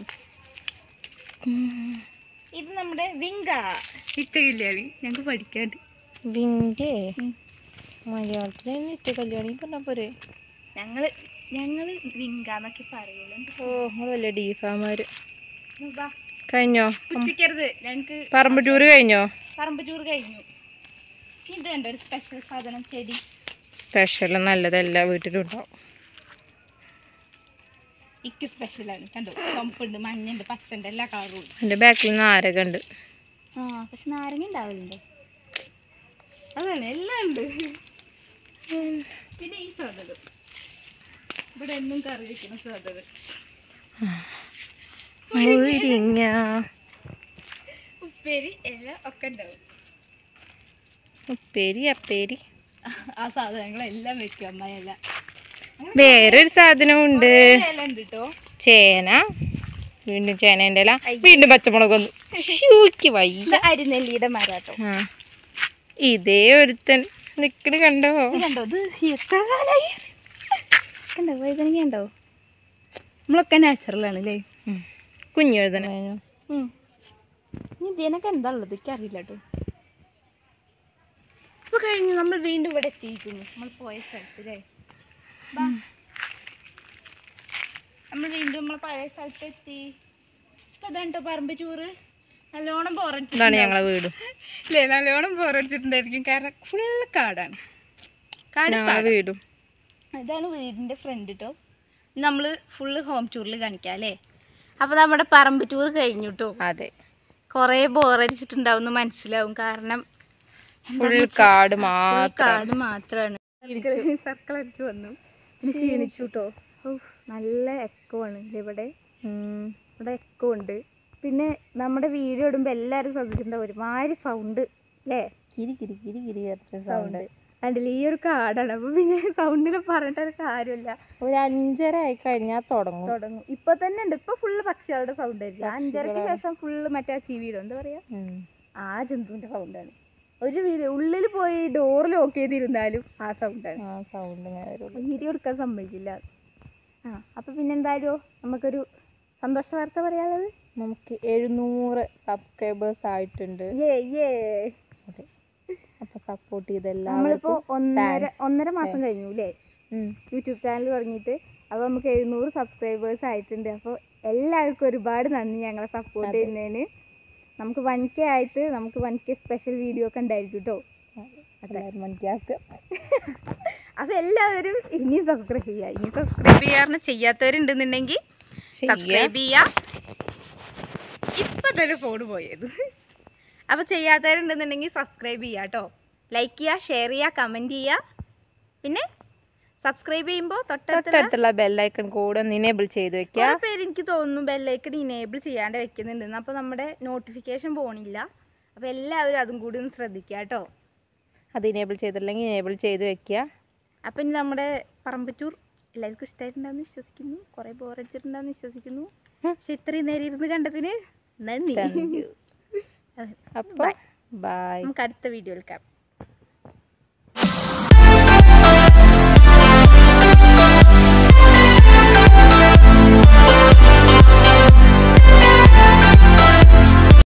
ഇത് നമ്മുടെ വിങ്ക നിത്യകല്യാണി ഞങ്ങൾക്ക് പഠിക്കാണ്ട് വിങ്കേ ഉം. മലയാളത്തിലെ നിത്യ കല്യാണി പറഞ്ഞ പോരെ ഞങ്ങള് ഞങ്ങള് വിങ്ക എന്നൊക്കെ പറയുള്ളൂ ഓ അത് വലിയ ഡീഫാമാര് വാ കഴിഞ്ഞോ പുച്ഛിക്കരുത് ഞങ്ങക്ക് പറമ്പ് ടൂറ് കഴിഞ്ഞോ പറമ്പ് ചൂറ് കഴിഞ്ഞു ഇത് കണ്ടോ ഒരു സ്പെഷ്യൽ സാധനം ചെടി സ്പെഷ്യൽ നല്ലതെല്ലാ വീട്ടിലും ഉണ്ടാവും ഇക്ക് സ്പെഷ്യലാണ് കണ്ടോ ചുമപ്പുണ്ട് മഞ്ഞുണ്ട് പച്ചണ്ട് എല്ലാ കളറും ഉണ്ട് എൻ്റെ ബാക്കിൽ നാരക ഉണ്ട് ആ പക്ഷെ നാരങ്ങ ഉണ്ടാവലുണ്ട് അതാണ് എല്ലാം ഉണ്ട് പിന്നെ ഈ സാധനം ഇവിടെ എന്നും കറി വെക്കുന്ന സാധനം മുരിങ്ങ ഉപ്പേരി എല്ലാം ഒക്കെ ഉണ്ടാവും ഉപ്പേരി അപ്പേരി ആ സാധനങ്ങളെല്ലാം വെക്കും അമ്മയെല്ലാം വേറൊരു സാധനം ഉണ്ട് എല്ലാം ഉണ്ട് കേട്ടോ ചേന വീണ്ടും ചേനേൻ്റെ ഇല വീണ്ടും പച്ചമുളക് വന്നു ഷൂക്ക് വയ്യ ഇത് അരിനെല്ലിയുടെ മരാട്ടോ ആ ഇതേ ഒരുത്തൻ നിക്കട് കണ്ടോ ഇത് കണ്ടോ ഇത് എത്ര കാലായി കണ്ടോ വഴുതനങ്ങ ഉണ്ടോ നമ്മളൊക്കെ നാച്ചുറലാണ് അല്ലേ കുഞ്ഞു എഴുതന ഉം. ഇനി ഇതിനൊക്കെ എന്താ ഉള്ളത് എനിക്കറിയില്ല കേട്ടോ ഇപ്പൊ കഴിഞ്ഞു നമ്മൾ വീണ്ടും ഇവിടെ എത്തിയിരിക്കുന്നു നമ്മൾ പോയ സ്ഥലത്ത് അല്ലേ ബാ. നമ്മൾ വീണ്ടും നമ്മൾ പഴയ സ്ഥലത്ത് എത്തി ഇപ്പൊ ഇതാണ് ട്ടോ പറമ്പ് ചൂറ് നല്ലോണം ഇതാണ് ബോറടിച്ചിട്ടുണ്ടാവും ഞങ്ങളെ വീടും അല്ലേ നല്ലോണം ബോറടിച്ചിട്ടുണ്ടായിരിക്കും കാരണം ഫുള്ള് കാടാണ് കാട് ഞങ്ങളെ പാടാ. വീടും ഇതാണ് വീടിൻ്റെ ഫ്രണ്ട് കേട്ടോ നമ്മൾ ഫുള്ള് ഹോം ടൂറിൽ കാണിക്കാം അല്ലേ അപ്പോൾ നമ്മുടെ പറമ്പ് ടൂർ കഴിഞ്ഞു കേട്ടോ അതെ കുറേ ബോറടിച്ചിട്ടുണ്ടാവും മനസ്സിലാവും കാരണം ഫുൾ കാട് full മാത്രം കാട് മാത്രമാണ് സർക്കിൾ അടിച്ച് വന്നു പിന്നെ ക്ഷീണിച്ചു കേട്ടോ നല്ല എക്കോ ആണ് ഇല്ലേ ഇവിടെ ഇവിടെ എക്കോ ഉണ്ട് പിന്നെ നമ്മുടെ വീഡിയോ ഇടുമ്പോൾ എല്ലാവരും ശ്രദ്ധിച്ചിട്ടുണ്ടാവും ഒരുമാതിരി സൗണ്ട് അല്ലേ കിരി കിരി കിരി കിരി സൗണ്ട് കണ്ടില്ല ഈ ഒരു കാടാണ് അപ്പോൾ പിന്നെ സൗണ്ടിനെ പറഞ്ഞിട്ട് ഒരു കാര്യമില്ല ഒരു അഞ്ചര ആയി കഴിഞ്ഞാൽ തുടങ്ങും തുടങ്ങും ഇപ്പൊ തന്നെ ഉണ്ട് ഇപ്പൊ ഫുള്ള് പക്ഷികളുടെ സൗണ്ട് ആയിരിക്കും അഞ്ചരക്ക് പക്ഷികളാണ്. ശേഷം ഫുള്ള് മറ്റേ ചീവിയിടും എന്താ പറയാ ഉം. ആ ജന്തുവിന്റെ സൗണ്ടാണ് ഒരു വീഡിയോ ഉള്ളിൽ പോയി ഡോർ ലോക്ക് ചെയ്തിരുന്നാലും ആ സൗണ്ടാണ് ആ സൗണ്ട് ഇങ്ങനെ വരുള്ളൂ വീഡിയോ എടുക്കാൻ സമ്മതിക്കില്ല ആ അപ്പൊ പിന്നെന്തായാലും നമുക്കൊരു സന്തോഷ വാർത്ത പറയാനുള്ളത് നമുക്ക് എഴുന്നൂറ് സബ്സ്ക്രൈബേഴ്സ് ആയിട്ടുണ്ട് ഏ ഏ അതെ അപ്പൊ സപ്പോർട്ട് ചെയ്ത നമ്മളിപ്പോ എല്ലാവർക്കും ഒന്നര thanks. ഒന്നര മാസം കഴിഞ്ഞു അല്ലേ ഉം. യൂട്യൂബ് ചാനൽ തുടങ്ങിയിട്ട് അപ്പോൾ നമുക്ക് എഴുന്നൂറ് സബ്സ്ക്രൈബേഴ്സ് ആയിട്ടുണ്ട് അപ്പോൾ എല്ലാവർക്കും ഒരുപാട് നന്ദി ഞങ്ങളെ സപ്പോർട്ട് അതെ. ചെയ്യുന്നതിന് നമുക്ക് വൺ കെ ആയിട്ട് നമുക്ക് വൺ കെ സ്പെഷ്യൽ വീഡിയോ ഒക്കെ ഉണ്ടായിരിക്കും കേട്ടോ എല്ലാവരും മനസ്സിലാക്കുക അപ്പോൾ എല്ലാവരും ഇനിയും സബ്സ്ക്രൈബ് ചെയ്യുക ഇനി സബ്സ്ക്രൈബ് ചെയ്യാറിന് ചെയ്യാത്തവരുണ്ടെന്നുണ്ടെങ്കിൽ സബ്സ്ക്രൈബ് ചെയ്യുക ഇപ്പം തന്നെ ഫോൺ പോയത് അപ്പോൾ ചെയ്യാത്തവരുണ്ടെന്നുണ്ടെങ്കിൽ സബ്സ്ക്രൈബ് ചെയ്യുക കേട്ടോ ലൈക്ക് ചെയ്യുക ഷെയർ ചെയ്യുക കമൻറ്റ് ചെയ്യുക പിന്നെ സബ്സ്ക്രൈബ് ചെയ്യുമ്പോൾ തൊട്ടടുത്തുള്ള തൊട്ടടുത്തുള്ള ബെല്ലൈക്കൺ കൂടെ ഒന്ന് ഇനേബിൾ ചെയ്ത് വെക്കുക കുറെ പേര് എനിക്ക് തോന്നുന്നു ബെല്ലൈക്കൺ ഇനേബിൾ ചെയ്യാണ്ട് വെക്കുന്നുണ്ടെന്ന് അപ്പോൾ നമ്മുടെ നോട്ടിഫിക്കേഷൻ പോണില്ല അപ്പോൾ എല്ലാവരും അതും കൂടി ഒന്ന് ശ്രദ്ധിക്കുക കേട്ടോ അത് ഇനേബിൾ ചെയ്തില്ലെങ്കിൽ ഇനേബിൾ ചെയ്ത് വെക്കുക അപ്പം ഇനി നമ്മുടെ പറമ്പറ്റൂർ എല്ലാവർക്കും ഇഷ്ടമായിട്ടുണ്ടാവും വിശ്വസിക്കുന്നു കുറേ ബോറടിച്ചിട്ടുണ്ടാവും വിശ്വസിക്കുന്നു ഉം. പക്ഷെ ഇത്രയും നേരം ഇരുന്ന് കണ്ടതിന് നന്ദി Thank you. അതെ. അപ്പോൾ ബൈ നമുക്ക് അടുത്ത വീഡിയോയിൽ കാണാം